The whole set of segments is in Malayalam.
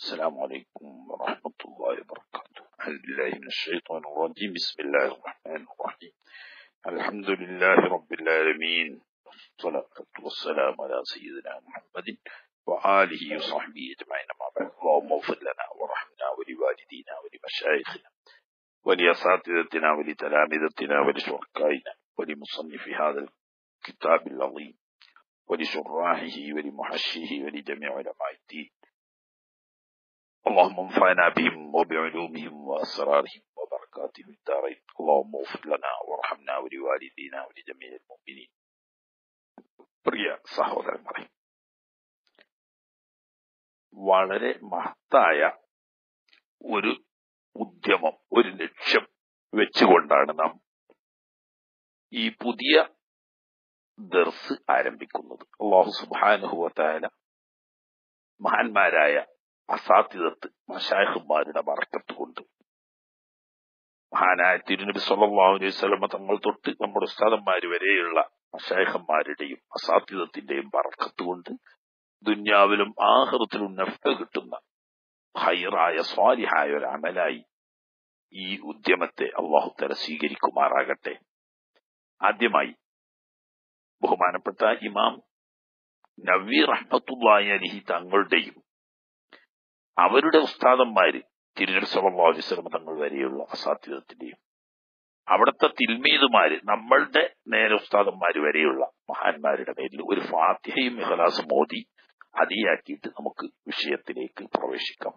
السلام عليكم ورحمة الله وبركاته أعوذ بالله من الشيطان الرجيم بسم الله الرحمن الرحيم الحمد لله رب العالمين والصلاة والسلام على سيدنا محمد وآله وصحبه أجمعين ما بعد اللهم اغفر لنا وارحمنا ولوالدينا ولمشايخنا ولأساتذتنا ولتلامذتنا ولشركائنا ولمصنف هذا الكتاب العظيم ولشراحه ولمحشه ولجميع علماء الدين اللهم انفعنا بهم وبعلومهم وأسرارهم وبركاتهم الدارين اللهم اغفر لنا وارحمنا ولوالدينا ولجميع المؤمنين പ്രിയ സഹോദരങ്ങളെ വളരെ മഹത്തായ ഒരു ഉദ്യമം ഒരു ലക്ഷ്യം വെച്ചുകൊണ്ടാണ് നാം ഈ പുതിയ ദർസ് ആരംഭിക്കുന്നത് അള്ളാഹു സുബാനുഹുവത്തായ മഹാന്മാരായ അസാധ്യതത്ത് മഷായഹന്മാരുടെ ബർക്കത്ത് കൊണ്ട് മഹാനായ തിരുനബി സല്ലല്ലാഹു അലൈഹി വസല്ലമ തങ്ങൾ തൊട്ട് നമ്മുടെ ഉസ്താദന്മാർ വരെയുള്ള മഷായഹന്മാരുടെയും അസാധ്യതത്തിന്റെയും ബർക്കത്ത് കൊണ്ട് ദുന്യാവിലും ആഹൃത്തിലും നഫ്ത കിട്ടുന്ന ഹൈറായ സ്വാലിഹായ ഒരു അമലായി ഈ ഉദ്യമത്തെ അള്ളാഹു തല സ്വീകരിക്കുമാറാകട്ടെ ആദ്യമായി ബഹുമാനപ്പെട്ട ഇമാം നവി റഹ്മത്തുള്ളാഹി അലിഹി തങ്ങളുടെയും അവരുടെ ഉസ്താദന്മാര് തിരുനബി സല്ലല്ലാഹു അലൈഹി വസല്ലം തങ്ങൾ വരെയുള്ള അസാധ്യതത്തിന്റെയും അവിടുത്തെ തിൽമീതുമാര് നമ്മളുടെ നേരെ ഉസ്താദന്മാര് വരെയുള്ള മഹാന്മാരുടെ പേരിൽ ഒരു ഫാത്തിഹയും ഇഖലാസും മോദി അതിയാക്കിയിട്ട് നമുക്ക് വിഷയത്തിലേക്ക് പ്രവേശിക്കാം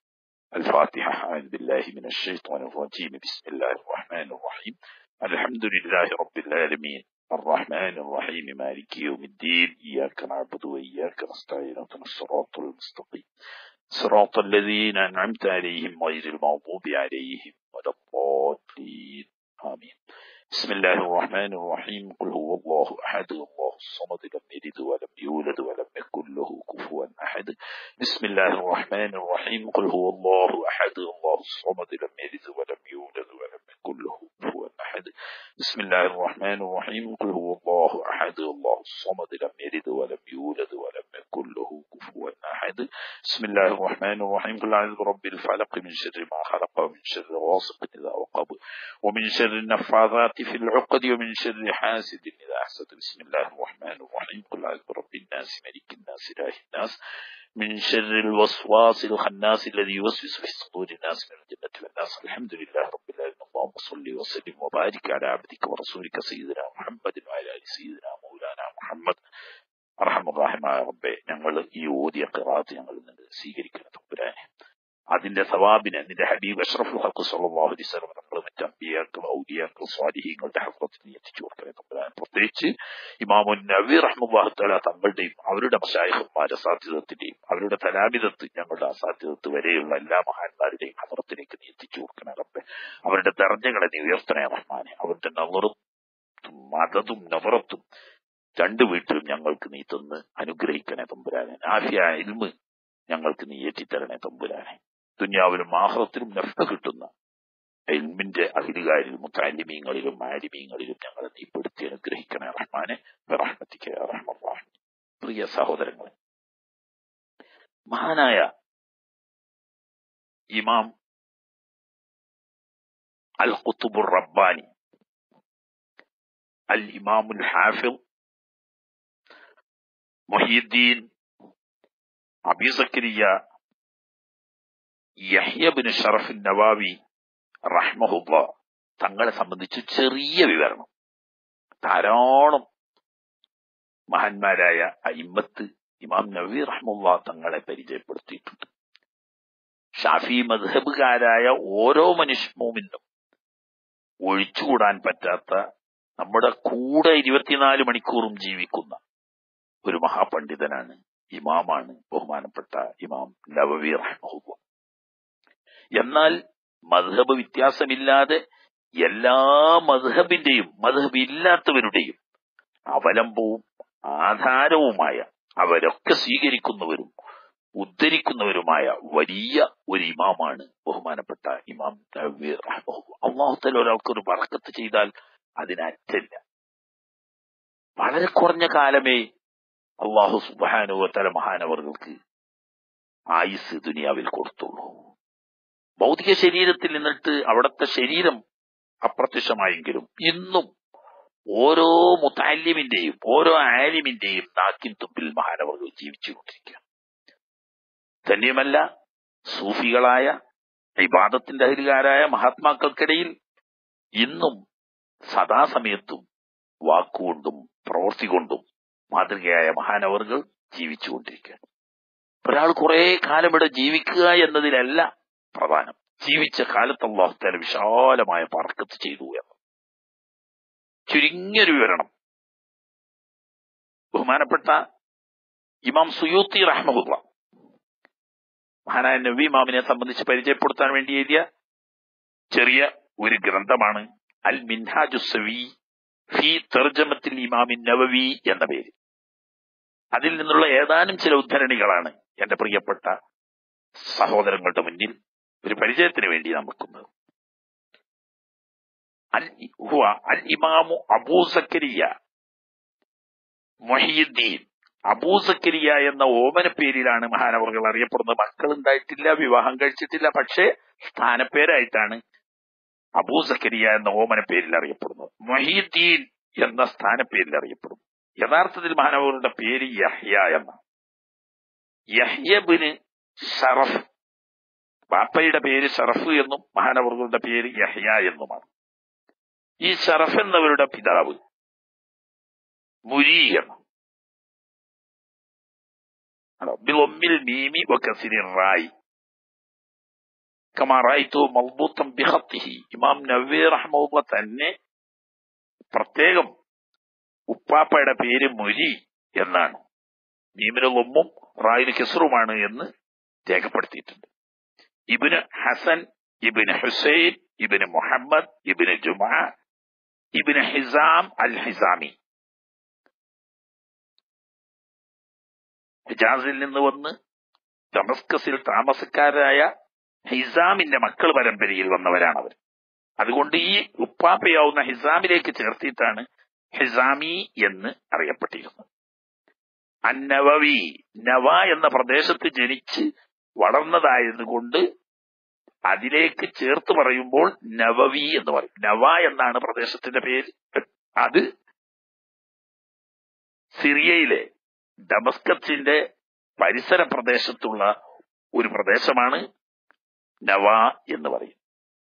الفاتحة أعوذ بالله من الشيطان الرجيم بسم الله الرحمن الرحيم الحمد لله رب العالمين الرحمن الرحيم مالك يوم الدين إياك نعبد وإياك نستعين اهدنا الصراط المستقيم صراط الذين أنعمت عليهم غير المغضوب عليهم ولا الضالين آمين بسم الله الرحمن الرحيم قل هو الله أحد الله الصمد لم يلد ولم يولد ولم يكن له كفوا أحد بسم الله الرحمن الرحيم قل هو الله أحد الله الصمد لم يلد ولم يولد ولم يكن له كفوا أحد بسم الله الرحمن الرحيم قل هو الله أحد الله الصمد لم يلد ولم يولد ولم يكن له كفوا أحد بسم الله الرحمن الرحيم قل أعوذ برب الفلق من شر ما خلق ومن شر غاسق إذا وقب ومن شر النفاثات في العقد ومن شر حاسد إذا حسد بسم الله الرحمن الرحيم قل أعوذ برب الناس ملك الناس إله الناس من شر الوسواس الخناس الذي يوسوس في صدور الناس من الجنة والناس الحمد لله رب العالمين اللهم صل وسلم وبارك على عبدك ورسولك سيدنا محمد وعلى آل سيدنا مولانا محمد അർഹമുറാഹിമായ റബ്ബെ ഞങ്ങൾ ഈ ഓതിയ ഖിറാത്ത് ഞങ്ങൾ നിന്ന് സ്വീകരിക്കണം തമ്പുരാനെ അതിന്റെ സവാബിനെ നിന്റെ ഹബീബ് അഷ്റഫുൽ ഹക്ക് സല്ലല്ലാഹു അലൈഹി വസല്ലം നമ്മൾ മറ്റ് അമ്പിയാക്കൾ ഔലിയാക്കൾ സ്വാലിഹീങ്ങളുടെ ഹഫ്രത്തിന് എത്തിച്ചു കൊടുക്കണേ തമ്പുരാൻ പ്രത്യേകിച്ച് ഇമാമുൻ നബി റഹ്മുല്ലാഹു തആല തങ്ങളുടെയും അവരുടെ മശായിഹന്മാരുടെ സാധ്യതത്തിന്റെയും അവരുടെ തലാമിതത്ത് ഞങ്ങളുടെ അസാധ്യതത്ത് വരെയുള്ള എല്ലാ മഹാന്മാരുടെയും ഹഫ്രത്തിലേക്ക് നീ എത്തിച്ചു കൊടുക്കണേ റബ്ബെ അവരുടെ തെരഞ്ഞകളെ നീ ഉയർത്തണേ റഹ്മാനെ അവരുടെ നവറും മതതും നവറത്തും രണ്ടു വീട്ടിലും ഞങ്ങൾക്ക് നീ തന്ന് അനുഗ്രഹിക്കണേ തമ്പുരാനെ ആഫിയ ഇൽമ് ഞങ്ങൾക്ക് നീ ഏറ്റിത്തരണേ തമ്പുരാനെ ദുന്യാവിലും ആഹ്റത്തിലും നഷ്ട കിട്ടുന്ന ഇൽമിന്റെ അഹിലുകാരിലും മുത്താലിമീങ്ങളിലും ആലിമീങ്ങളിലും ഞങ്ങളെ നീ പെടുത്തി അനുഗ്രഹിക്കണേ റഹ്മാനെ റഹ്മത്തിക്ക് റഹ്മാൻ പ്രിയ സഹോദരങ്ങളെ മഹാനായ ഇമാം അൽ ഖുത്തുബുർ റബ്ബാനി അൽ ഇമാമുൽ ഹാഫിൾ മൊഹീദ്ദീൻ അബി സക്കരിയ യഹ്യബിന് ഷറഫ് നവാവി റഹ്മഹുബ തങ്ങളെ സംബന്ധിച്ച് ചെറിയ വിവരണം ധാരാളം മഹാന്മാരായ അയിമത്ത് ഇമാം നബി റഹ്മുള്ള തങ്ങളെ പരിചയപ്പെടുത്തിയിട്ടുണ്ട് ഷാഫി മദ്ഹബുകാരായ ഓരോ മനുഷ്യമൂമിനും ഒഴിച്ചുകൂടാൻ പറ്റാത്ത നമ്മുടെ കൂടെ ഇരുപത്തിനാല് മണിക്കൂറും ജീവിക്കുന്ന ഒരു മഹാപണ്ഡിതനാണ് ഇമാമാണ് ബഹുമാനപ്പെട്ട ഇമാം നവവി റഹ്മുള്ള എന്നാൽ മധബ് വ്യത്യാസമില്ലാതെ എല്ലാ മധബിന്റെയും മധബ് ഇല്ലാത്തവരുടെയും അവലംബവും ആധാരവുമായ അവരൊക്കെ സ്വീകരിക്കുന്നവരും ഉദ്ധരിക്കുന്നവരുമായ വലിയ ഒരു ഇമാമാണ് ബഹുമാനപ്പെട്ട ഇമാം നവവി റഹ്മുള്ള അള്ളാഹുത്തല ഒരാൾക്ക് ഒരു വറക്കത്ത് ചെയ്താൽ അതിനറ്റല്ല വളരെ കുറഞ്ഞ കാലമേ അള്ളാഹു സുബാനുവത്തല മഹാനവർക്ക് ആയുസ് ദുനിയാവിൽ കൊടുത്തുള്ളൂ ഭൗതിക ശരീരത്തിൽ നിന്നിട്ട് അവിടുത്തെ ശരീരം അപ്രത്യക്ഷമായെങ്കിലും ഇന്നും ഓരോ മുത്താലിമിന്റെയും ഓരോ ആലിമിന്റെയും നാക്കിൻ തുമ്പിൽ മഹാനവർകൾ ജീവിച്ചുകൊണ്ടിരിക്കുക തന്നെയുമല്ല സൂഫികളായ ഇബാദത്തിന്റെ അഹിലുകാരായ മഹാത്മാക്കൾക്കിടയിൽ ഇന്നും സദാസമയത്തും വാക്കുകൊണ്ടും പ്രവൃത്തി കൊണ്ടും മാതൃകയായ മഹാനവറുകൾ ജീവിച്ചുകൊണ്ടിരിക്കുകയാണ് ഒരാൾ കുറെ കാലം ഇവിടെ ജീവിക്കുക എന്നതിലല്ല പ്രധാനം ജീവിച്ച കാലത്ത് അള്ളാഹുത്താല വിശാലമായ പറക്കത്ത് ചെയ്തു എന്ന് ചുരുങ്ങിയൊരു വിവരണം ബഹുമാനപ്പെട്ട ഇമാം സുയൂത്തി റഹ്മുള്ള മഹാനായ നബി ഇമാമിനെ സംബന്ധിച്ച് പരിചയപ്പെടുത്താൻ വേണ്ടി എഴുതിയ ചെറിയ ഒരു ഗ്രന്ഥമാണ് അൽ മിൻഹാജുസവി ഫി തർജമത്തിൽ ഇമാമിൻ നവവി എന്ന പേര് അതിൽ നിന്നുള്ള ഏതാനും ചില ഉദ്ധരണികളാണ് എന്റെ പ്രിയപ്പെട്ട സഹോദരങ്ങളുടെ മുന്നിൽ ഒരു പരിചയത്തിന് വേണ്ടി നമുക്കുന്നത് അൽ ഹുവ അൽ ഇമാമു അബൂ സക്കരിയ മൊഹീദ്ദീൻ അബൂ സക്കരിയ എന്ന ഓമന പേരിലാണ് മഹാനവർകൾ അറിയപ്പെടുന്നത് മക്കളുണ്ടായിട്ടില്ല വിവാഹം കഴിച്ചിട്ടില്ല പക്ഷേ സ്ഥാനപ്പേരായിട്ടാണ് അബൂ സക്കരിയ എന്ന ഓമന പേരിൽ അറിയപ്പെടുന്നത് മൊഹീദ്ദീൻ എന്ന സ്ഥാനപ്പേരിൽ അറിയപ്പെടുന്നു യഥാർത്ഥത്തിൽ മഹാനവറുടെ പേര് യഹ്യ എന്ന യഹ്യബിന് ഷറഫ് ബാപ്പയുടെ പേര് ഷറഫ് എന്നും മഹാനവറുകളുടെ പേര് യഹ്യ എന്നുമാണ് ഈ ഷറഫ് എന്നവരുടെ പിതാവ് മുരി എന്ന ബിലൊമ്മിൽ മീമി വക്കസിരി റായി കമാറായിത്തു മൗബൂത്തം ബിഹത്തിഹി ഇമാം നവീ റഹ്മുള്ള തന്നെ പ്രത്യേകം ഉപ്പാപ്പയുടെ പേര് മുരി എന്നാണ് മീമിന് ലൊമ്മും റായിന് കെസറുമാണ് എന്ന് രേഖപ്പെടുത്തിയിട്ടുണ്ട് ഇബിന് ഹസൻ ഇബിന് ഹുസൈൻ ഇബിന് മുഹമ്മദ് ഇബിന് ജുമാ ഇബിന് ഹിസാം അൽ ഹിസാമി ഹിജാസിൽ നിന്ന് വന്ന് ഡമസ്കസിൽ താമസക്കാരായ ഹിസാമിന്റെ മക്കൾ പരമ്പരയിൽ വന്നവരാണ് അവർ അതുകൊണ്ട് ഈ ഉപ്പാപ്പയാവുന്ന ഹിസാമിലേക്ക് ചേർത്തിട്ടാണ് ഹിസാമി എന്ന് അറിയപ്പെട്ടിരുന്നത് അന്നവവി നവ എന്ന പ്രദേശത്ത് ജനിച്ച് വളർന്നതായതുകൊണ്ട് അതിലേക്ക് ചേർത്ത് പറയുമ്പോൾ നവവി എന്ന് പറയും നവ എന്നാണ് പ്രദേശത്തിന്റെ പേര് അത് സിറിയയിലെ ഡമസ്കത്തിന്റെ പരിസര പ്രദേശത്തുള്ള ഒരു പ്രദേശമാണ് നവ എന്ന് പറയും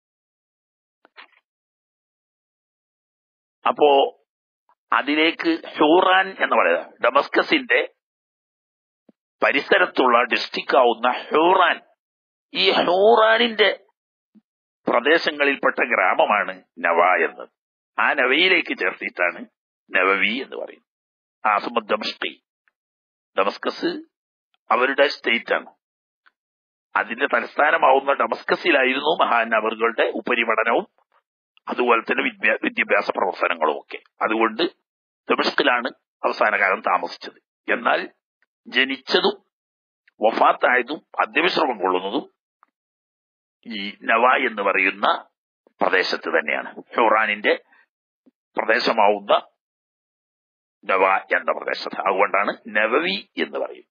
അപ്പോ അതിലേക്ക് ഹൂറാൻ എന്ന് പറയുക ഡമസ്കസിന്റെ പരിസരത്തുള്ള ഡിസ്ട്രിക്റ്റ് ആവുന്ന ഹൂറാൻ ഈ ഹൂറാനിന്റെ പ്രദേശങ്ങളിൽപ്പെട്ട ഗ്രാമമാണ് നവ എന്ന് ആ നവയിലേക്ക് ചേർത്തിട്ടാണ് നവവി എന്ന് പറയുന്നത് ആസുമദ് ഡമസ്കി ഡമസ്കസ് അവരുടെ സ്റ്റേറ്റ് ആണ് അതിന്റെ തലസ്ഥാനമാവുന്ന ഡമസ്കസിലായിരുന്നു മഹാനവറുകളുടെ ഉപരിപഠനവും അതുപോലെ തന്നെ വിദ്യാ വിദ്യാഭ്യാസ പ്രവർത്തനങ്ങളും ഒക്കെ അതുകൊണ്ട് ദമഷ്കിലാണ് അവസാന കാലം താമസിച്ചത് എന്നാൽ ജനിച്ചതും വഫാത്തായതും അന്ത്യവിശ്രമം കൊള്ളുന്നതും ഈ നവ എന്ന് പറയുന്ന പ്രദേശത്ത് തന്നെയാണ് ഹുറാനിന്റെ പ്രദേശമാവുന്ന നവ എന്ന പ്രദേശത്ത് അതുകൊണ്ടാണ് നവവി എന്ന് പറയുന്നത്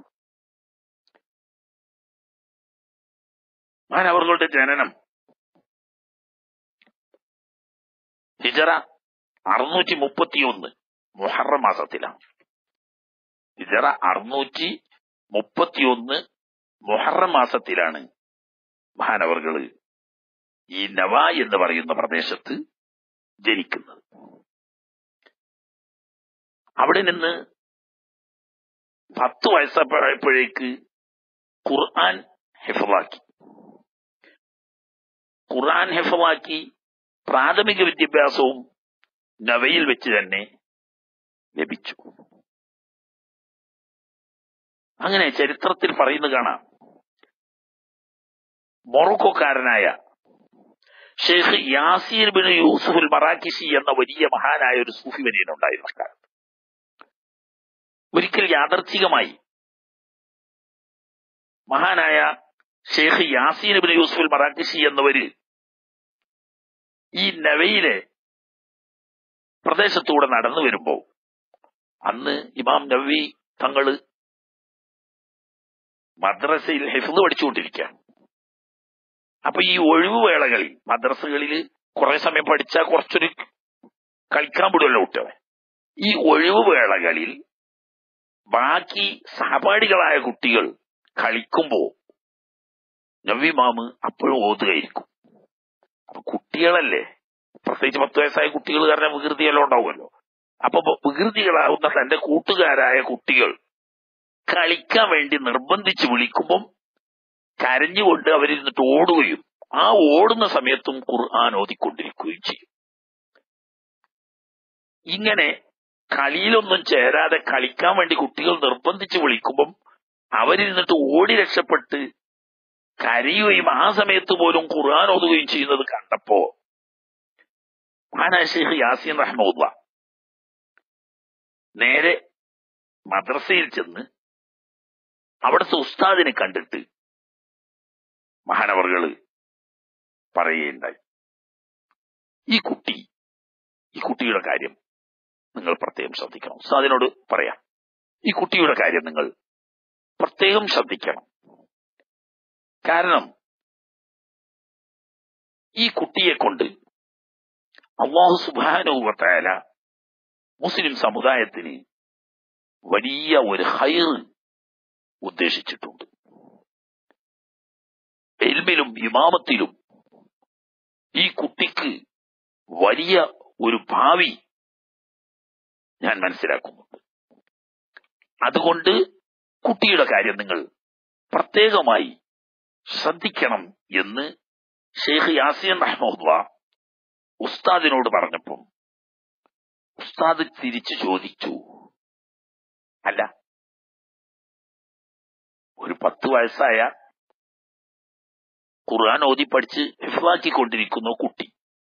മാനവറുകളുടെ ജനനം ഹിജറ അറുന്നൂറ്റി മുപ്പത്തിയൊന്ന് മുഹറം മാസത്തിലാണ് ഹിജറ അറുന്നൂറ്റി മുപ്പത്തിയൊന്ന് മുഹറം മാസത്തിലാണ് മഹാനവറുകള് ഈ നവ എന്ന് പറയുന്ന പ്രദേശത്ത് ജനിക്കുന്നത് അവിടെ നിന്ന് പത്ത് വയസ്സപ്പോഴേക്ക് ഖുർആൻ ഹെഫലാക്കി ഖുർആൻ ഹെഫലാക്കി പ്രാഥമിക വിദ്യാഭ്യാസവും നവയിൽ വെച്ച് തന്നെ ലഭിച്ചു അങ്ങനെ ചരിത്രത്തിൽ പറയുന്നത് കാണാം മൊറോക്കോക്കാരനായ ഷെയ്ഖ് യാസീർ ബിൻ യൂസുഫുൽ മറാക്കിഷി എന്ന വലിയ മഹാനായ ഒരു സൂഫി വനിയനുണ്ടായിരുന്ന കാലത്ത് ഒരിക്കൽ യാദർച്ഛികമായി മഹാനായ Sheikh Yaseen bin Yusuful Marrakishi എന്നവര് ഈ നവയിലെ പ്രദേശത്തൂടെ നടന്നു വരുമ്പോ അന്ന് ഇമാം നവി തങ്ങള് മദ്രസയിൽ ഹിഫ്ദ് പഠിച്ചുകൊണ്ടിരിക്കുകയാണ് അപ്പൊ ഈ ഒഴിവുവേളകളിൽ മദ്രസകളിൽ കുറെ സമയം പഠിച്ചാൽ കുറച്ചൊരു കളിക്കാൻ വിടുമല്ലോ കുട്ടികളെ ഈ ഒഴിവുവേളകളിൽ ബാക്കി സഹപാഠികളായ കുട്ടികൾ കളിക്കുമ്പോ നവ്വിമാമ് അപ്പോഴും ഓതുകയായിരിക്കും അപ്പൊ കുട്ടികളല്ലേ പ്രത്യേകിച്ച് പത്ത് വയസ്സായ കുട്ടികൾ കാരണം വികൃതിയെല്ലാം ഉണ്ടാവുമല്ലോ അപ്പൊ വികൃതികളാവുന്ന തന്റെ കൂട്ടുകാരായ കുട്ടികൾ കളിക്കാൻ വേണ്ടി നിർബന്ധിച്ച് വിളിക്കുമ്പം കരഞ്ഞുകൊണ്ട് അവരിരുന്നിട്ട് ഓടുകയും ആ ഓടുന്ന സമയത്തും ഖുർആൻ ഓതിക്കൊണ്ടിരിക്കുകയും ചെയ്യും ഇങ്ങനെ കളിയിലൊന്നും ചേരാതെ കളിക്കാൻ വേണ്ടി കുട്ടികൾ നിർബന്ധിച്ച് വിളിക്കുമ്പം അവരിരുന്നിട്ട് ഓടി രക്ഷപ്പെട്ട് കരയുകയും ആ സമയത്ത് പോലും ഖുർആൻ ഓതുകയും ചെയ്യുന്നത് കണ്ടപ്പോ മഹാനായ ഷെയ്ഖ് യാസീൻ റഹ്മുല്ല നേരെ മദ്രസയിൽ ചെന്ന് അവിടുത്തെ ഉസ്താദിനെ കണ്ടിട്ട് മഹാനവറുകള് പറയുകയുണ്ടായി ഈ കുട്ടി ഈ കുട്ടിയുടെ കാര്യം നിങ്ങൾ പ്രത്യേകം ശ്രദ്ധിക്കണം ഉസ്താദിനോട് പറയാം ഈ കുട്ടിയുടെ കാര്യം നിങ്ങൾ പ്രത്യേകം ശ്രദ്ധിക്കണം കാരണം ഈ കുട്ടിയെ കൊണ്ട് അള്ളാഹു സുബാനുവത്തായ മുസ്ലിം സമുദായത്തിന് വലിയ ഒരു ഹൈർ ഉദ്ദേശിച്ചിട്ടുണ്ട് എൽമിലും ഇമാമത്തിലും ഈ കുട്ടിക്ക് വലിയ ഒരു ഭാവി ഞാൻ മനസ്സിലാക്കുന്നുണ്ട് അതുകൊണ്ട് കുട്ടിയുടെ കാര്യം നിങ്ങൾ പ്രത്യേകമായി ശ്രദ്ധിക്കണം എന്ന് ഷെയ്ഖ് യാസിൻ റഹ്മുല്ല ഉസ്താദിനോട് പറഞ്ഞപ്പം ഉസ്താദ് തിരിച്ചു ചോദിച്ചു അല്ല ഒരു പത്ത് വയസ്സായ ഖുർആൻ ഓതി പഠിച്ച് ഹിഫാക്കിക്കൊണ്ടിരിക്കുന്ന കുട്ടി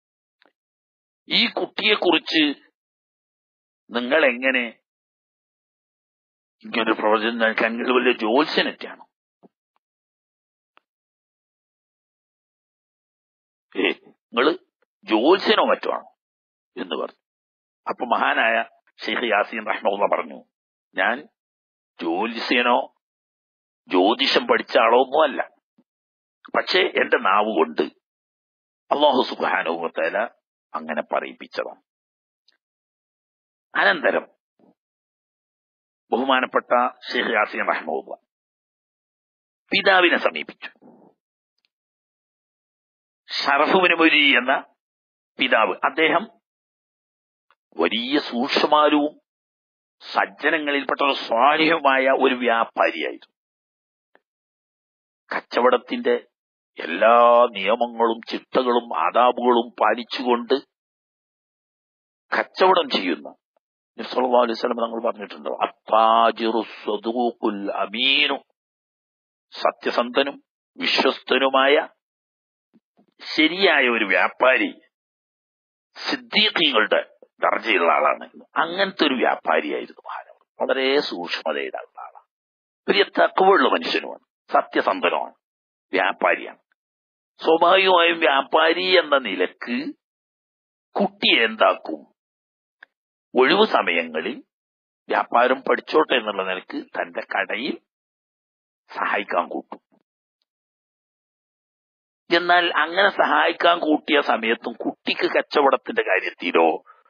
ഈ കുട്ടിയെ കുറിച്ച് നിങ്ങൾ എങ്ങനെ ഇങ്ങനൊരു പ്രവചനം നൽകാൻ നിങ്ങൾ വലിയ ജ്യോത്സ്യനറ്റാണ് ഏ നിങ്ങള് ജ്യോത്സ്യനോ മറ്റോ ആണോ എന്ന് പറഞ്ഞു അപ്പൊ മഹാനായ ഷെയ്ഖ് യാസീൻ റഹ്മുള്ള പറഞ്ഞു ഞാൻ ജ്യോത്സ്യനോ ജ്യോതിഷം പഠിച്ച ആളോ ഒന്നുമല്ല പക്ഷേ എന്റെ നാവ് കൊണ്ട് അള്ളാഹു സുബാനുഭവത്തേല അങ്ങനെ പറയിപ്പിച്ചതാണ് അനന്തരം ബഹുമാനപ്പെട്ട ഷെയ്ഖ് യാസീൻ റഹ്മുള്ള പിതാവിനെ സമീപിച്ചു ഷറഫുബിനുമൊരി എന്ന പിതാവ് അദ്ദേഹം വലിയ സൂക്ഷ്മാരവും സജ്ജനങ്ങളിൽപ്പെട്ട ഒരു സ്വാലിഹമായ ഒരു വ്യാപാരിയായിരുന്നു കച്ചവടത്തിന്റെ എല്ലാ നിയമങ്ങളും ചിട്ടകളും ആദാബുകളും പാലിച്ചുകൊണ്ട് കച്ചവടം ചെയ്യുന്ന നബ്സല്ലാ അലൈഹി സ്വലം തങ്ങൾ പറഞ്ഞിട്ടുണ്ടോ അത്താജിറു സ്വദൂഖുൽ അമീനു സത്യസന്ധനും വിശ്വസ്തനുമായ ശരിയായ ഒരു വ്യാപാരി സിദ്ദീഖീങ്ങളുടെ ദർജയുള്ള ആളാണ് അങ്ങനത്തെ ഒരു വ്യാപാരിയായിരുന്നു മഹാനവർ വളരെ സൂക്ഷ്മതയുടെ ആളാണ് വലിയ തക്കവുള്ള മനുഷ്യനുമാണ് സത്യസന്ധനുമാണ് വ്യാപാരിയാണ് സ്വാഭാവികമായും വ്യാപാരി എന്ന നിലക്ക് കുട്ടിയെ എന്താക്കും ഒഴിവു സമയങ്ങളിൽ വ്യാപാരം പഠിച്ചോട്ടെ എന്നുള്ള നിലക്ക് തന്റെ കടയിൽ സഹായിക്കാൻ കൂട്ടും എന്നാൽ അങ്ങനെ സഹായിക്കാൻ കൂട്ടിയ സമയത്തും കുട്ടിക്ക് കച്ചവടത്തിന്റെ കാര്യത്തിലോ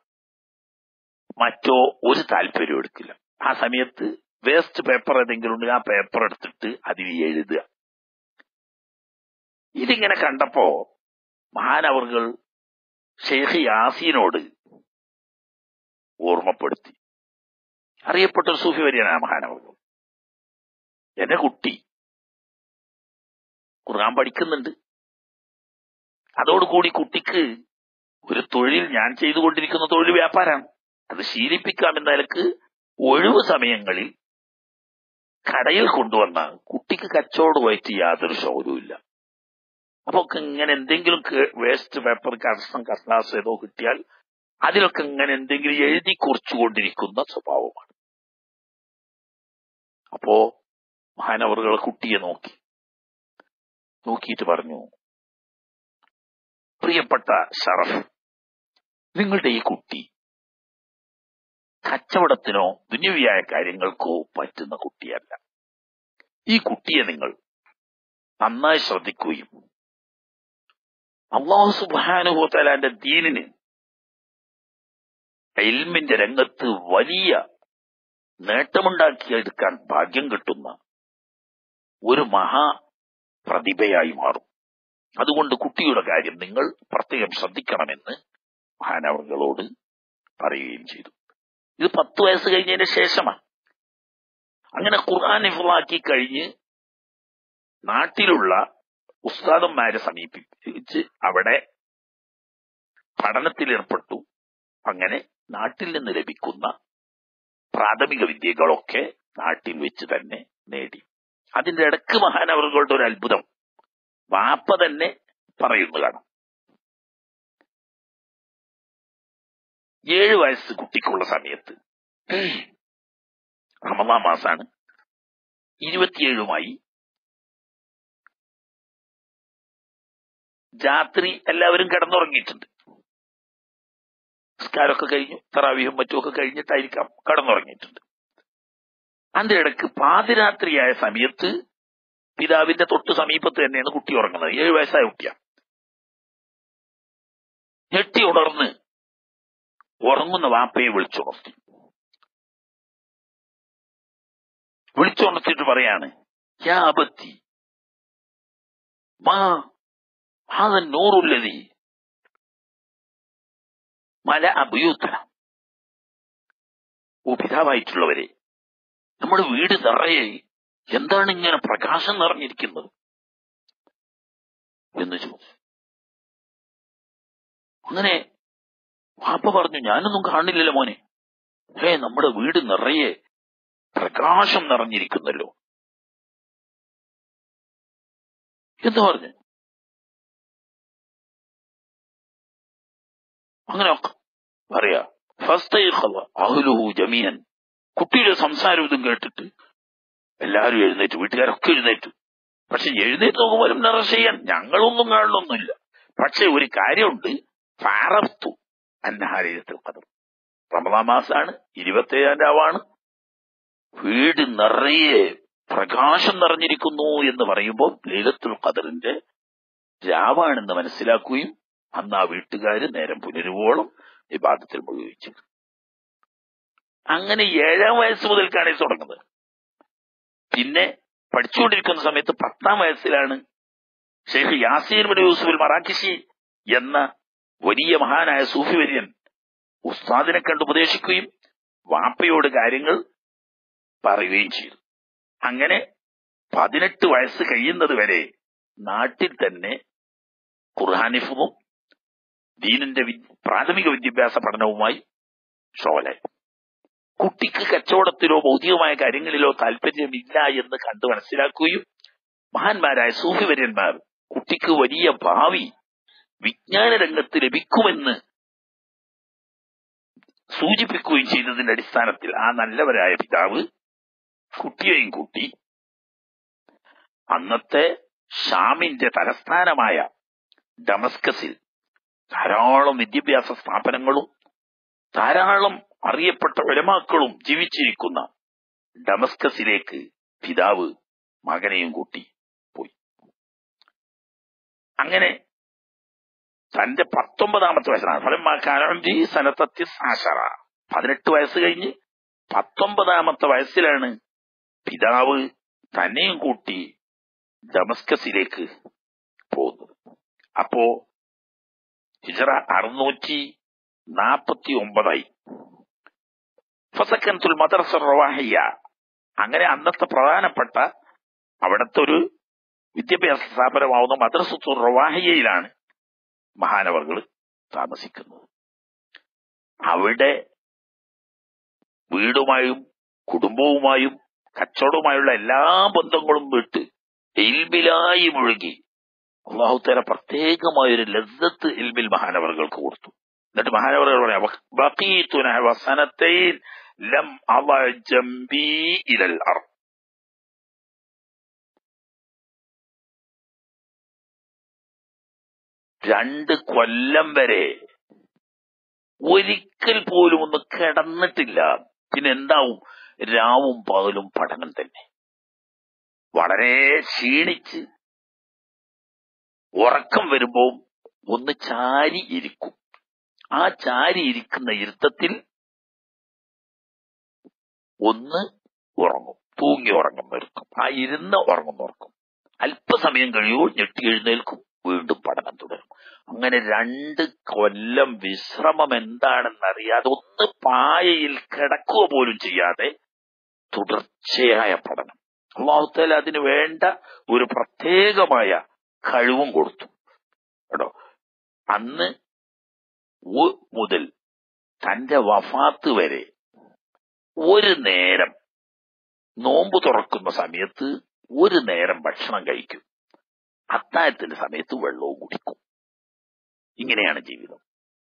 മറ്റോ ഒരു താല്പര്യം എടുക്കില്ല ആ സമയത്ത് വേസ്റ്റ് പേപ്പർ ഏതെങ്കിലും ഉണ്ടെങ്കിൽ ആ പേപ്പർ എടുത്തിട്ട് അതിൽ എഴുതുക ഇതിങ്ങനെ കണ്ടപ്പോ മഹാനവർകൾ ഷെയ്ഖ് യാസീനോട് ഓർമ്മപ്പെടുത്തി അറിയപ്പെട്ട ഒരു സൂഫി വരികയാണ് മഹാനവർകൾ എന്റെ കുട്ടി ഖുർആൻ പഠിക്കുന്നുണ്ട് അതോടുകൂടി കുട്ടിക്ക് ഒരു തൊഴിൽ ഞാൻ ചെയ്തുകൊണ്ടിരിക്കുന്ന തൊഴിൽ വ്യാപാരമാണ് അത് ശീലിപ്പിക്കാം എന്ന നിലക്ക് ഒഴിവ് സമയങ്ങളിൽ കടയിൽ കൊണ്ടുവന്ന കുട്ടിക്ക് കച്ചവടമായിട്ട് യാതൊരു ശൗര്യമില്ല അപ്പൊ ഇങ്ങനെ എന്തെങ്കിലും വേസ്റ്റ് പേപ്പർ കഷ്ണം കഷ്ണാസ് ഏതോ കിട്ടിയാൽ അതിലൊക്കെ ഇങ്ങനെ എന്തെങ്കിലും എഴുതി കുറിച്ചുകൊണ്ടിരിക്കുന്ന സ്വഭാവമാണ് അപ്പോ മഹാനവറുകളെ കുട്ടിയെ നോക്കി നോക്കിയിട്ട് പറഞ്ഞു പ്രിയപ്പെട്ട ഷറഫ് നിങ്ങളുടെ ഈ കുട്ടി കച്ചവടത്തിനോ ദുന്യവിയായ കാര്യങ്ങൾക്കോ പറ്റുന്ന കുട്ടിയല്ല ഈ കുട്ടിയെ നിങ്ങൾ നന്നായി ശ്രദ്ധിക്കുകയും അള്ളാഹു സുബാനുഭവത്തലാന്റെ ദീനിന് ഇൽമിന്റെ രംഗത്ത് വലിയ നേട്ടമുണ്ടാക്കിയെടുക്കാൻ ഭാഗ്യം കിട്ടുന്ന ഒരു മഹാ പ്രതിഭയായി മാറും അതുകൊണ്ട് കുട്ടിയുടെ കാര്യം നിങ്ങൾ പ്രത്യേകം ശ്രദ്ധിക്കണമെന്ന് മഹാനവകളോട് പറയുകയും ചെയ്തു ഇത് പത്ത് വയസ്സ് കഴിഞ്ഞതിന് ശേഷമാണ് അങ്ങനെ ഖുർആൻ ഹിഫാക്കി കഴിഞ്ഞ് നാട്ടിലുള്ള ഉസ്താദന്മാരെ സമീപിച്ച് അവിടെ പഠനത്തിൽ ഏർപ്പെട്ടു അങ്ങനെ നാട്ടിൽ നിന്ന് ലഭിക്കുന്ന പ്രാഥമിക വിദ്യകളൊക്കെ നാട്ടിൽ വെച്ച് തന്നെ നേടി അതിന്റെ ഇടക്ക് മഹാനവറുകളുടെ ഒരു അത്ഭുതം വാപ്പ തന്നെ പറയുന്നു കാണാം ഏഴ് വയസ്സ് കുട്ടിക്കുള്ള സമയത്ത് റമദാൻ മാസാണ് ഇരുപത്തിയേഴുമായി രാത്രി എല്ലാവരും കിടന്നുറങ്ങിയിട്ടുണ്ട് നിസ്കാരമൊക്കെ കഴിഞ്ഞു തറാവിയും മറ്റുമൊക്കെ കഴിഞ്ഞിട്ടായിരിക്കാം കടന്നുറങ്ങിയിട്ടുണ്ട് അതിന്റെ ഇടക്ക് പാതിരാത്രിയായ സമയത്ത് പിതാവിന്റെ തൊട്ട് സമീപത്ത് തന്നെയാണ് കുട്ടി ഉറങ്ങുന്നത് ഏഴു വയസ്സായ കുട്ടിയാ ഞെട്ടി ഉണർന്ന് ഉറങ്ങുന്ന വാപ്പയെ വിളിച്ചുണർത്തി വിളിച്ചുണർത്തിയിട്ട് പറയാണ് യാ അബത്തി മാ هذا النور الذي ملأ بيوتنا ഓ പിതാവായിട്ടുള്ളവരെ നമ്മുടെ വീട് നിറയെ എന്താണ് ഇങ്ങനെ പ്രകാശം നിറഞ്ഞിരിക്കുന്നത് എന്ന് ചോദിച്ചു അങ്ങനെ വാപ്പ പറഞ്ഞു ഞാനൊന്നും കാണില്ലല്ലോ മോനെ ഏ നമ്മുടെ വീട് നിറയെ പ്രകാശം നിറഞ്ഞിരിക്കുന്നല്ലോ എന്ന് പറഞ്ഞു അങ്ങനെ പറയാ അഹ്ലുഹു ജമീയൻ കുട്ടിയുടെ സംസാരം ഇതും കേട്ടിട്ട് എല്ലാവരും എഴുന്നേറ്റു വീട്ടുകാരൊക്കെ എഴുന്നേറ്റു പക്ഷെ എഴുന്നേറ്റ് നോക്കുമ്പോഴും നിറശയ്യാൻ ഞങ്ങളൊന്നും കാണണമെന്നില്ല പക്ഷെ ഒരു കാര്യമുണ്ട് ഫാറത്തു അന്നഹാരീരത്തിൽ കഥം റമദാ മാസാണ് ഇരുപത്തേഴാം രാവാണ് വീട് നിറയെ പ്രകാശം നിറഞ്ഞിരിക്കുന്നു എന്ന് പറയുമ്പോൾ ലീലത്തുൽ ഖദറിന്റെ രാവാണെന്ന് മനസ്സിലാക്കുകയും അന്ന് ആ വീട്ടുകാര് നേരം പുനരുവോളം വിവാദത്തിൽ മുഴുവിച്ചു അങ്ങനെ ഏഴാം വയസ്സ് മുതൽക്കാണ് ഇത് തുടങ്ങുന്നത് പിന്നെ പഠിച്ചുകൊണ്ടിരിക്കുന്ന സമയത്ത് പത്താം വയസ്സിലാണ് ഷെയ്ഖ് യാസീർ ബിൻ യൂസുഫിൽ മറാക്കിഷി എന്ന വലിയ മഹാനായ സൂഫി വര്യൻ ഉസ്താദിനെ കണ്ട് ഉപദേശിക്കുകയും വാപ്പയോട് കാര്യങ്ങൾ പറയുകയും ചെയ്തു അങ്ങനെ പതിനെട്ട് വയസ്സ് കഴിയുന്നത് വരെ നാട്ടിൽ തന്നെ ഖുർഹാനിഫും ദീനിന്റെ പ്രാഥമിക വിദ്യാഭ്യാസ പഠനവുമായി ഷോലെ കുട്ടിക്ക് കച്ചവടത്തിലോ ഭൗതികമായ കാര്യങ്ങളിലോ താല്പര്യമില്ല എന്ന് കണ്ടു മനസ്സിലാക്കുകയും മഹാന്മാരായ സൂഫിവര്യന്മാർ കുട്ടിക്ക് വലിയ ഭാവി വിജ്ഞാന രംഗത്ത് ലഭിക്കുമെന്ന് സൂചിപ്പിക്കുകയും ചെയ്തതിന്റെ അടിസ്ഥാനത്തിൽ ആ നല്ലവരായ പിതാവ് കുട്ടിയെയും കൂട്ടി അന്നത്തെ ഷാമിന്റെ തലസ്ഥാനമായ ഡമസ്കസിൽ ധാരാളം വിദ്യാഭ്യാസ സ്ഥാപനങ്ങളും ധാരാളം അറിയപ്പെട്ട ഉലമാക്കളും ജീവിച്ചിരിക്കുന്ന ഡമസ്കസിലേക്ക് പിതാവ് മകനെയും കൂട്ടി പോയി അങ്ങനെ തന്റെ പത്തൊമ്പതാമത്തെ വയസ്സാണ് ഫലമാക്കാനി സനത്തത്തി സാശറ പതിനെട്ട് വയസ്സ് കഴിഞ്ഞ് പത്തൊമ്പതാമത്തെ വയസ്സിലാണ് പിതാവ് തന്നെയും കൂട്ടി ഡമസ്കസിലേക്ക് പോകുന്നത് അപ്പോ ഹിജറ അറുന്നൂറ്റി നാപ്പത്തി ഒമ്പതായി ഫസക്കൻതുൽ മദർസ റവാഹിയ അങ്ങനെ അന്നത്തെ പ്രധാനപ്പെട്ട അവിടുത്തെ ഒരു വിദ്യാഭ്യാസ സ്ഥാപനമാവുന്ന മദ്രസത്തുൽ റവാഹിയയിലാണ് മഹാനവർകൾ താമസിക്കുന്നത് അവിടെ വീടുമായും കുടുംബവുമായും കച്ചവടവുമായുള്ള എല്ലാ ബന്ധങ്ങളും വിട്ട് ഇൽബിലായി മുഴുകി അള്ളാഹുത്തേര പ്രത്യേകമായൊരു ലസ്സത്ത് ഇൽബിൽ മഹാനവറുകൾക്ക് കൊടുത്തു എന്നിട്ട് മഹാനവറുകൾ പറയാം ബഖീതുന വസനത്തൈൻ ലം അവ ജംബി ഇലൽ അർ രണ്ട് കൊല്ലം വരെ ഒരിക്കൽ പോലും ഒന്ന് കിടന്നിട്ടില്ല പിന്നെ എന്താവും രാവും പകലും പഠനം തന്നെ വളരെ ക്ഷീണിച്ച് ഉറക്കം വരുമ്പോ ഒന്ന് ചാരി ഇരിക്കും ആ ചാരി ഇരിക്കുന്ന ഇരുത്തത്തിൽ ഒന്ന് ഉറങ്ങും തൂങ്ങി ഉറങ്ങും നിർക്കും ആ ഇരുന്ന് ഉറങ്ങും ഉറക്കും അല്പസമയം കഴിയുമ്പോൾ ഞെട്ടി എഴുന്നേൽക്കും വീണ്ടും പഠനം തുടരും അങ്ങനെ രണ്ട് കൊല്ലം വിശ്രമം എന്താണെന്നറിയാതെ ഒന്ന് പായയിൽ കിടക്കുക പോലും ചെയ്യാതെ തുടർച്ചയായ പഠനം അള്ളാഹുത്താല അതിന് വേണ്ട ഒരു പ്രത്യേകമായ കഴിവും കൊടുത്തു കേട്ടോ അന്ന് ഒ മുതൽ തന്റെ വഫാത്ത് വരെ ഒരു നേരം നോമ്പ് തുറക്കുന്ന സമയത്ത് ഒരു നേരം ഭക്ഷണം കഴിക്കും അത്താഴത്തിന്റെ സമയത്ത് വെള്ളവും കുടിക്കും ഇങ്ങനെയാണ് ജീവിതം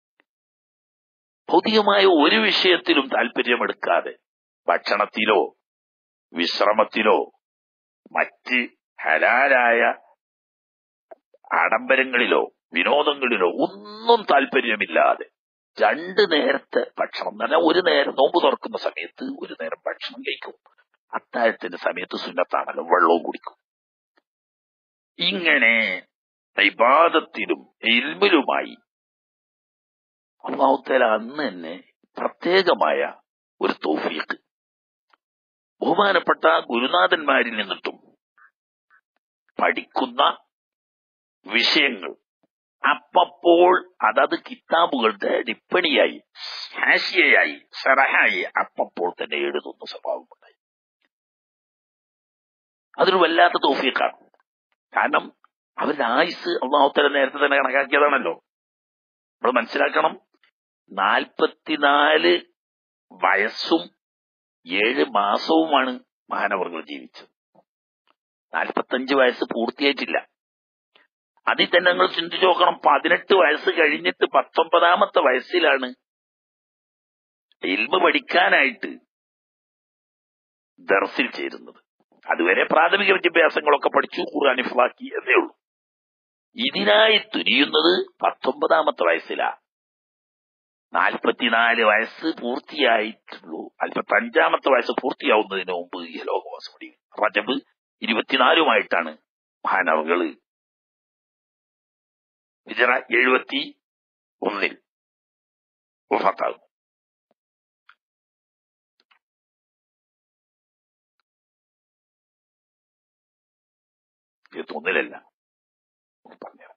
ഭൗതികമായ ഒരു വിഷയത്തിലും താല്പര്യമെടുക്കാതെ ഭക്ഷണത്തിലോ വിശ്രമത്തിലോ മറ്റ് ഹലാലായ ആഡംബരങ്ങളിലോ വിനോദങ്ങളിലോ ഒന്നും താല്പര്യമില്ലാതെ രണ്ട് നേരത്തെ ഭക്ഷണം എന്ന് പറഞ്ഞാൽ ഒരു നേരം നോമ്പ് തുറക്കുന്ന സമയത്ത് ഒരു നേരം ഭക്ഷണം കഴിക്കും അത്താഴത്തിന്റെ സമയത്ത് സുന്നത്താണല്ലോ വെള്ളവും കുടിക്കും ഇങ്ങനെ ഇബാദത്തിലും ഇൽമിലുമായി അള്ളാഹുത്തേല അന്ന് തന്നെ പ്രത്യേകമായ ഒരു തോഫീക്ക് ബഹുമാനപ്പെട്ട ഗുരുനാഥന്മാരിൽ നിന്നിട്ടും പഠിക്കുന്ന വിഷയങ്ങൾ അപ്പപ്പോൾ അതത് കിതാബുകളുടെ ടിപ്പണിയായി ഹാഷിയയായി സറഹായി അപ്പപ്പോൾ തന്നെ എഴുതുന്ന സ്വഭാവമുണ്ടായി അതൊരു വല്ലാത്ത തോഫിയക്കാണ് കാരണം അവരുടെ ആയുസ് അള്ളാഹുത്തല നേരത്തെ തന്നെ കണക്കാക്കിയതാണല്ലോ നമ്മൾ മനസ്സിലാക്കണം നാൽപ്പത്തിനാല് വയസ്സും ഏഴ് മാസവുമാണ് മഹാനവർകൾ ജീവിച്ചത് നാൽപ്പത്തഞ്ച് വയസ്സ് പൂർത്തിയായിട്ടില്ല അതിൽ തന്നെ നിങ്ങൾ ചിന്തിച്ചു നോക്കണം പതിനെട്ട് വയസ്സ് കഴിഞ്ഞിട്ട് പത്തൊമ്പതാമത്തെ വയസ്സിലാണ് ഇൽമ പഠിക്കാനായിട്ട് ദർസിൽ ചേരുന്നത് അതുവരെ പ്രാഥമിക വിദ്യാഭ്യാസങ്ങളൊക്കെ പഠിച്ചു ഖുർആൻ ഇഫ്ലാക്കി എന്നേ ഉള്ളൂ ഇതിനായി തുനിയുന്നത് പത്തൊമ്പതാമത്തെ വയസ്സിലാ നാൽപ്പത്തിനാല് വയസ്സ് പൂർത്തിയായിട്ടുള്ളൂ നാൽപ്പത്തി അഞ്ചാമത്തെ വയസ്സ് പൂർത്തിയാവുന്നതിന് മുമ്പ് ഈ ലോകവാസം പഠിക്കും റജബ് ഇരുപത്തിനാലുമായിട്ടാണ് മഹാനവകള് ഹിജറ എഴുപത്തി ഒന്നിൽ വഫാത്താകും ഇരുപത്തി ഒന്നിലല്ല പറഞ്ഞു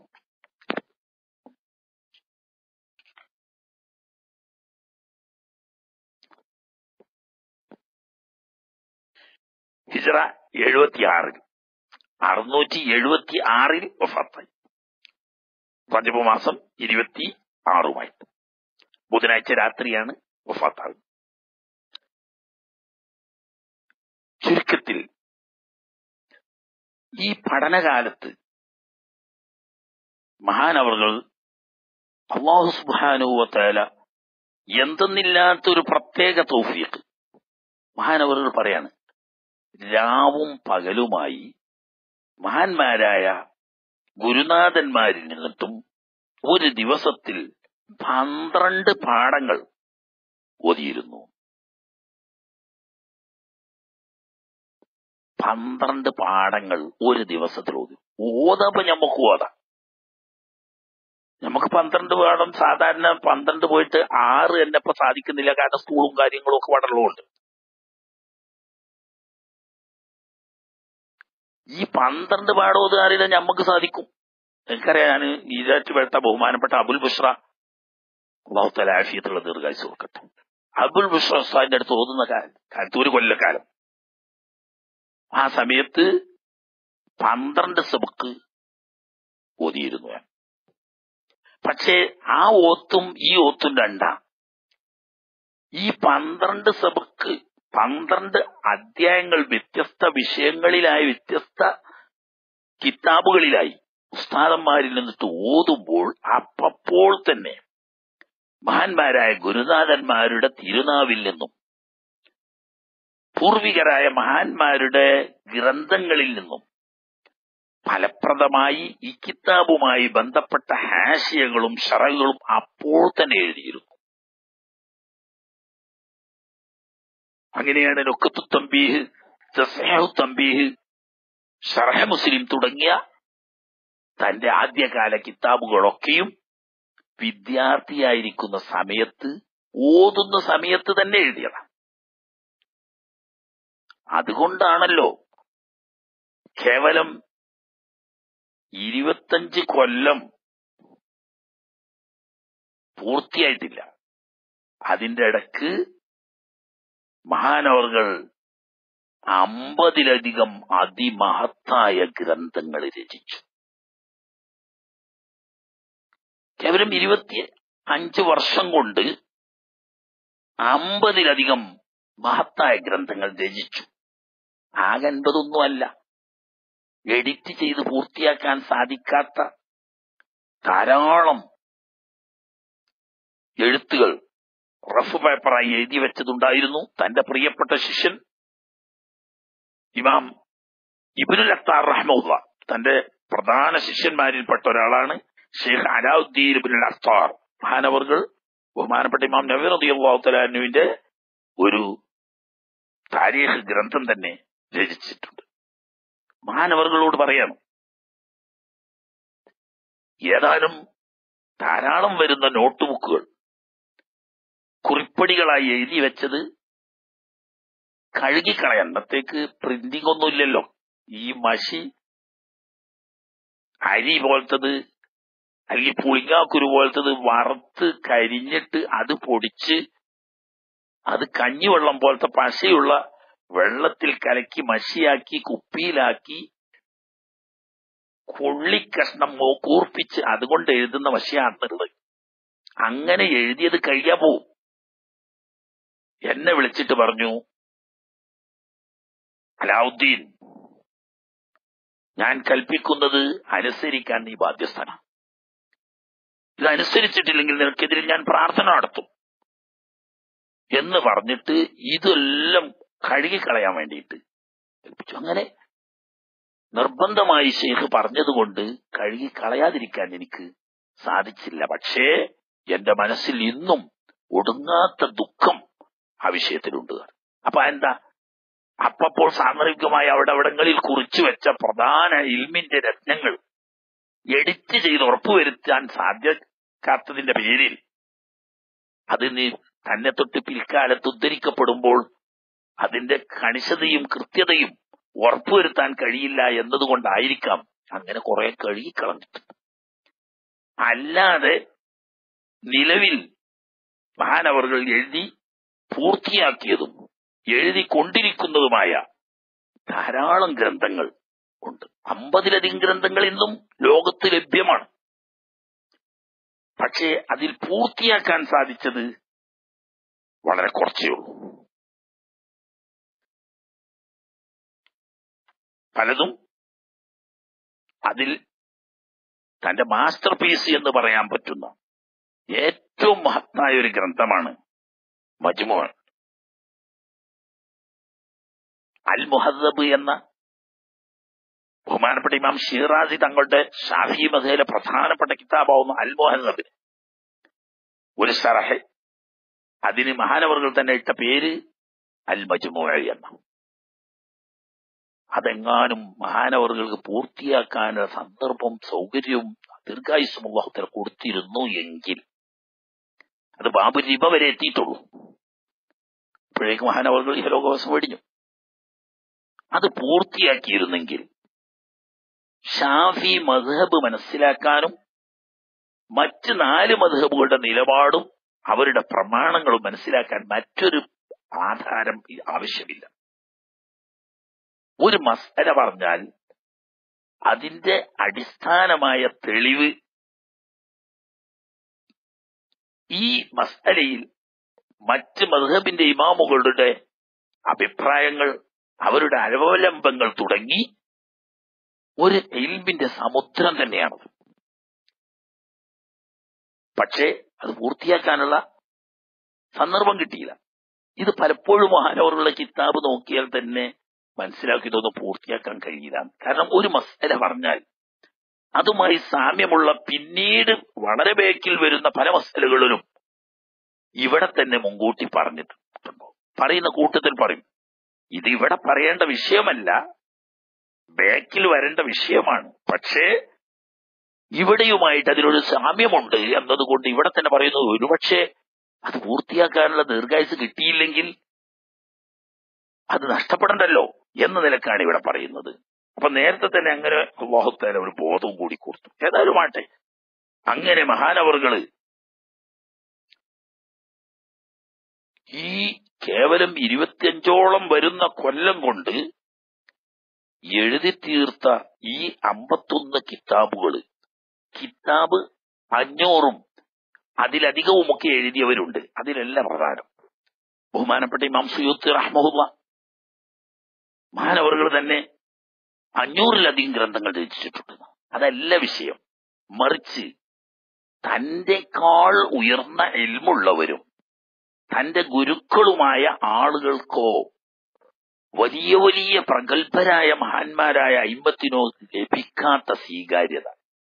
ഹിജറ എഴുപത്തി ആറിൽ അറുന്നൂറ്റി എഴുപത്തി ആറിൽ വഫാത്തായി റജബ് മാസം ഇരുപത്തി ആറുമായി ബുധനാഴ്ച രാത്രിയാണ് വഫാത്താകുന്നത് ചുരുക്കത്തിൽ ഈ പഠനകാലത്ത് മഹാനവറുകൾ അള്ളാഹു സുബാനുവത്തേല എന്തെന്നില്ലാത്തൊരു പ്രത്യേക തൗഫീഖ് മഹാനവറുകൾ പറയാണ് രാവും പകലുമായി മഹാന്മാരായ ഗുരുനാഥന്മാരിൽ നിന്നിട്ടും ഒരു ദിവസത്തിൽ പന്ത്രണ്ട് പാഠങ്ങൾ ഓതിയിരുന്നു പന്ത്രണ്ട് പാഠങ്ങൾ ഒരു ദിവസത്തിൽ ഓതി ഓതപ്പോ ഞമ്മക്ക് ഓതാം നമുക്ക് പന്ത്രണ്ട് പാഠം സാധാരണ പന്ത്രണ്ട് പോയിട്ട് ആറ് തന്നെ ഇപ്പൊ സാധിക്കുന്നില്ല കാരണം സ്കൂളും കാര്യങ്ങളും ഒക്കെ വളരുന്നുണ്ട് ഈ പന്ത്രണ്ട് പാഠം ഓതുകാരില്ല ഞമ്മക്ക് സാധിക്കും എനിക്കറിയാം ഞാൻ ഈരാറ്റ് വെളുത്ത ബഹുമാനപ്പെട്ട അബുൽ ബുഷ്ര അള്ളാഹുത്തല ആഫിയത്തുള്ള ദീർഘായുസ് കൊടുക്കട്ടെ അബുൽ ബുഷ്ര ഉസ്താദിന്റെ അടുത്ത് ഓതുന്ന കാലത്ത് ഒരു കൊല്ലക്കാലം ആ സമയത്ത് പന്ത്രണ്ട് സബക്ക് ഓതിയിരുന്നു ഞാൻ പക്ഷേ ആ ഓത്തും ഈ ഓത്തും രണ്ടാം ഈ പന്ത്രണ്ട് സബക്ക് പന്ത്രണ്ട് അധ്യായങ്ങൾ വ്യത്യസ്ത വിഷയങ്ങളിലായി വ്യത്യസ്ത കിതാബുകളിലായി ഉസ്താദന്മാരിൽ നിന്നിട്ട് ഓതുമ്പോൾ അപ്പപ്പോൾ തന്നെ മഹാന്മാരായ ഗുരുനാഥന്മാരുടെ തിരുനാവിൽ നിന്നും പൂർവികരായ മഹാന്മാരുടെ ഗ്രന്ഥങ്ങളിൽ നിന്നും ഫലപ്രദമായി ഈ കിതാബുമായി ബന്ധപ്പെട്ട ഹാഷിയകളും ഷറകളും അപ്പോൾ തന്നെ എഴുതിയിരുന്നു അങ്ങനെയാണ് നൊക്കത്തു തമ്പീഹ് തസ്ഹു തമ്പീഹ് ഷർഹ മുസ്ലിം തുടങ്ങിയ തന്റെ ആദ്യകാല കിതാബുകളൊക്കെയും വിദ്യാർത്ഥിയായിരിക്കുന്ന സമയത്ത് ഓതുന്ന സമയത്ത് തന്നെ എഴുതിയതാണ് അതുകൊണ്ടാണല്ലോ കേവലം ഇരുപത്തഞ്ച് കൊല്ലം പൂർത്തിയായിട്ടില്ല അതിന്റെ ഇടക്ക് മഹാനവർകൾ അമ്പതിലധികം അതിമഹത്തായ ഗ്രന്ഥങ്ങൾ രചിച്ചു കേവലം ഇരുപത്തി അഞ്ച് വർഷം കൊണ്ട് അമ്പതിലധികം മഹത്തായ ഗ്രന്ഥങ്ങൾ രചിച്ചു ആകെ അൻപതൊന്നുമല്ല എഡിറ്റ് ചെയ്ത് പൂർത്തിയാക്കാൻ സാധിക്കാത്ത ധാരാളം എഴുത്തുകൾ റഫ് പേപ്പറായി എഴുതി വെച്ചതുണ്ടായിരുന്നു തന്റെ പ്രിയപ്പെട്ട ശിഷ്യൻ ഇമാം ഇബിനുൽ അക്താർ റഹ്മുള്ള തന്റെ പ്രധാന ശിഷ്യന്മാരിൽപ്പെട്ട ഒരാളാണ് ഷെയ്ഖ് അലാവുദ്ദീൻ ഇബിനുൽ അക്താർ മഹാനവർകൾ ബഹുമാനപ്പെട്ട ഇമാം നബീർ റളിയല്ലാഹുത്തലാനുവിന്റെ ഒരു താരീഖ് ഗ്രന്ഥം തന്നെ രചിച്ചിട്ടുണ്ട് മഹാനവറുകളോട് പറയണം ഏതാനും ധാരാളം വരുന്ന നോട്ട് ബുക്കുകൾ കുറിപ്പടികളായി എഴുതി വെച്ചത് കഴുകിക്കളയാൻ അന്നത്തേക്ക് പ്രിന്റിംഗ് ഒന്നുമില്ലല്ലോ ഈ മഷി അരി പോലത്തത് അല്ലെങ്കിൽ പുളിങ്ങാക്കുരു പോലത്തത് വറുത്ത് കരിഞ്ഞിട്ട് അത് പൊടിച്ച് അത് കഞ്ഞിവെള്ളം പോലത്തെ പശയുള്ള വെള്ളത്തിൽ കലക്കി മഷിയാക്കി കുപ്പിയിലാക്കി കൊള്ളിക്കഷ്ണം മോ- കൂർപ്പിച്ച് അതുകൊണ്ട് എഴുതുന്ന മഷിയാണുള്ളത് അങ്ങനെ എഴുതിയത് കഴിയാ പോവും എന്നെ വിളിച്ചിട്ട് പറഞ്ഞു അലാവുദ്ദീൻ ഞാൻ കൽപ്പിക്കുന്നത് അനുസരിക്കാൻ നീ ബാധ്യസ്ഥനാണ് ഇത് അനുസരിച്ചിട്ടില്ലെങ്കിൽ നിനക്കെതിരെ ഞാൻ പ്രാർത്ഥന നടത്തും എന്ന് പറഞ്ഞിട്ട് ഇതെല്ലാം കഴുകിക്കളയാൻ വേണ്ടിയിട്ട് കൽപ്പിച്ചു അങ്ങനെ നിർബന്ധമായി ഷെയ്ഖ് പറഞ്ഞതുകൊണ്ട് കഴുകിക്കളയാതിരിക്കാൻ എനിക്ക് സാധിച്ചില്ല പക്ഷേ എന്റെ മനസ്സിൽ ഇന്നും ഒടുങ്ങാത്ത ദുഃഖം ആ വിഷയത്തിലുണ്ട് അപ്പൊ എന്താ അപ്പപ്പോൾ സാന്ദർഭികമായി അവിടെ അവിടങ്ങളിൽ കുറിച്ചു വെച്ച പ്രധാന ഇൽമിന്റെ രത്നങ്ങൾ എഡിറ്റ് ചെയ്ത് ഉറപ്പുവരുത്താൻ സാധ്യക്കാത്തതിന്റെ പേരിൽ അത് നീ തന്നെ തൊട്ട് പിൽക്കാലത്ത് ഉദ്ധരിക്കപ്പെടുമ്പോൾ അതിന്റെ കണിശതയും കൃത്യതയും ഉറപ്പുവരുത്താൻ കഴിയില്ല എന്നതുകൊണ്ടായിരിക്കാം അങ്ങനെ കുറെ കഴുകിക്കളഞ്ഞിട്ടുണ്ട് അല്ലാതെ നിലവിൽ മഹാനവറുകൾ എഴുതി പൂർത്തിയാക്കിയതും എഴുതിക്കൊണ്ടിരിക്കുന്നതുമായ ധാരാളം ഗ്രന്ഥങ്ങൾ ഉണ്ട് അമ്പതിലധികം ഗ്രന്ഥങ്ങൾ ഇന്നും ലോകത്ത് ലഭ്യമാണ് പക്ഷേ അതിൽ പൂർത്തിയാക്കാൻ സാധിച്ചത് വളരെ കുറച്ചേ ഉള്ളൂ പലതും അതിൽ തന്റെ മാസ്റ്റർ പീസ് എന്ന് പറയാൻ പറ്റുന്ന ഏറ്റവും മഹത്തായ ഒരു ഗ്രന്ഥമാണ് മജ്മു അൽ മുഹദ്ദബ് എന്ന ബഹുമാനപ്പെട്ട ഇമാം ഷീറാസി തങ്ങളുടെ ഷാഫി മതയിലെ പ്രധാനപ്പെട്ട കിതാബാവുന്ന അൽ മുഹദ്ദബിന് ഒരു സറഹ് അതിന് മഹാനവറുകൾ തന്നെ ഇട്ട പേര് അൽ മജ്മു എന്ന അതെങ്ങാനും മഹാനവറുകൾക്ക് പൂർത്തിയാക്കാനുള്ള സന്ദർഭം സൗകര്യവും ദീർഘായുസ്സും അള്ളാഹുത്തല കൊടുത്തിരുന്നു എങ്കിൽ അത് ബാബു രിബ വരെ എത്തിയിട്ടുള്ളൂ അപ്പോഴേക്ക് മഹാനവറുകൾ ഈ ലോകവാസം വെടിഞ്ഞു അത് പൂർത്തിയാക്കിയിരുന്നെങ്കിൽ ഷാഫി മധബ് മനസ്സിലാക്കാനും മറ്റ് നാല് മധബുകളുടെ നിലപാടും അവരുടെ പ്രമാണങ്ങളും മനസ്സിലാക്കാൻ മറ്റൊരു ആധാരം ആവശ്യമില്ല ഒരു മസല പറഞ്ഞാൽ അതിന്റെ അടിസ്ഥാനമായ തെളിവ് ഈ മസലയിൽ മറ്റ് മധബിന്റെ ഇമാമുകളുടെ അഭിപ്രായങ്ങൾ അവരുടെ അവലംബങ്ങൾ തുടങ്ങി ഒരു എൽബിന്റെ സമുദ്രം തന്നെയാണത് പക്ഷേ അത് പൂർത്തിയാക്കാനുള്ള സന്ദർഭം കിട്ടിയില്ല ഇത് പലപ്പോഴും മഹാനവറുള്ള കിതാബ് നോക്കിയാൽ തന്നെ മനസ്സിലാക്കി ഇതൊന്നും പൂർത്തിയാക്കാൻ കഴിയില്ല കാരണം ഒരു മസല പറഞ്ഞാൽ അതുമായി സാമ്യമുള്ള പിന്നീട് വളരെ ബേക്കിൽ വരുന്ന പല മസലകളിലും ഇവിടെ തന്നെ മുൻകൂട്ടി പറഞ്ഞിട്ടുണ്ട് പറയുന്ന കൂട്ടത്തിൽ പറയും ഇത് ഇവിടെ പറയേണ്ട വിഷയമല്ല ബാക്കിൽ വരേണ്ട വിഷയമാണ് പക്ഷേ ഇവിടെയുമായിട്ട് അതിനൊരു സാമ്യമുണ്ട് എന്നതുകൊണ്ട് ഇവിടെ തന്നെ പറയുന്നത് ഒരുപക്ഷെ അത് പൂർത്തിയാക്കാനുള്ള ദീർഘായുസ് കിട്ടിയില്ലെങ്കിൽ അത് നഷ്ടപ്പെടണ്ടല്ലോ എന്ന നിലക്കാണ് ഇവിടെ പറയുന്നത് അപ്പൊ നേരത്തെ തന്നെ അങ്ങനെ അള്ളാഹുത്താല ഒരു ബോധവും കൂടി കൊടുത്തു ഏതായാലും ആട്ടെ അങ്ങനെ മഹാനവറുകള് ഈ കേവലം ഇരുപത്തിയഞ്ചോളം വരുന്ന കൊല്ലം കൊണ്ട് എഴുതി തീർത്ത ഈ അമ്പത്തൊന്ന് കിതാബുകള് കിതാബ് അഞ്ഞൂറും അതിലധികവും ഒക്കെ എഴുതിയവരുണ്ട് അതിലെല്ലാം പ്രധാനം ബഹുമാനപ്പെട്ട ഇമാം സുയൂത്ത് റഹ്മുല്ല മഹാനവറുകൾ തന്നെ അഞ്ഞൂറിലധികം ഗ്രന്ഥങ്ങൾ രചിച്ചിട്ടുണ്ട് അതല്ല വിഷയം മറിച്ച് തന്റെക്കാൾ ഉയർന്ന എൽമുള്ളവരും തന്റെ ഗുരുക്കളുമായ ആളുകൾക്കോ വലിയ വലിയ പ്രഗത്ഭരായ മഹാന്മാരായ അയിമ്പത്തിനോ ലഭിക്കാത്ത സ്വീകാര്യത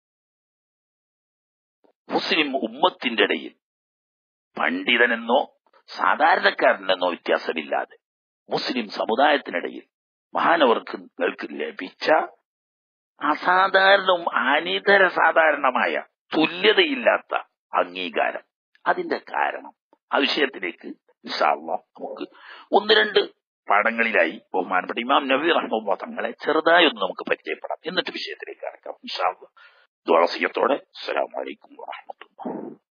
മുസ്ലിം ഉമ്മത്തിന്റെ ഇടയിൽ പണ്ഡിതനെന്നോ സാധാരണക്കാരനെന്നോ വ്യത്യാസമില്ലാതെ മുസ്ലിം സമുദായത്തിനിടയിൽ മഹാനവർക്കുകൾക്ക് ലഭിച്ച അസാധാരണവും അനിതര സാധാരണമായ തുല്യതയില്ലാത്ത അംഗീകാരം അതിന്റെ കാരണം ആ വിഷയത്തിലേക്ക് ഇൻഷാല്ല നമുക്ക് ഒന്ന് രണ്ട് പാഠങ്ങളിലായി ബഹുമാനപ്പെട്ട ഇമാം നബി റഹ്മുള്ള തങ്ങളെ ചെറുതായി ഒന്ന് നമുക്ക് പരിചയപ്പെടാം എന്നിട്ട് വിഷയത്തിലേക്ക് കടക്കാം ഇൻഷാല്ല ദ്വാസിയത്തോടെ അസ്സലാമലൈക്കും വാഹമത്തുള്ള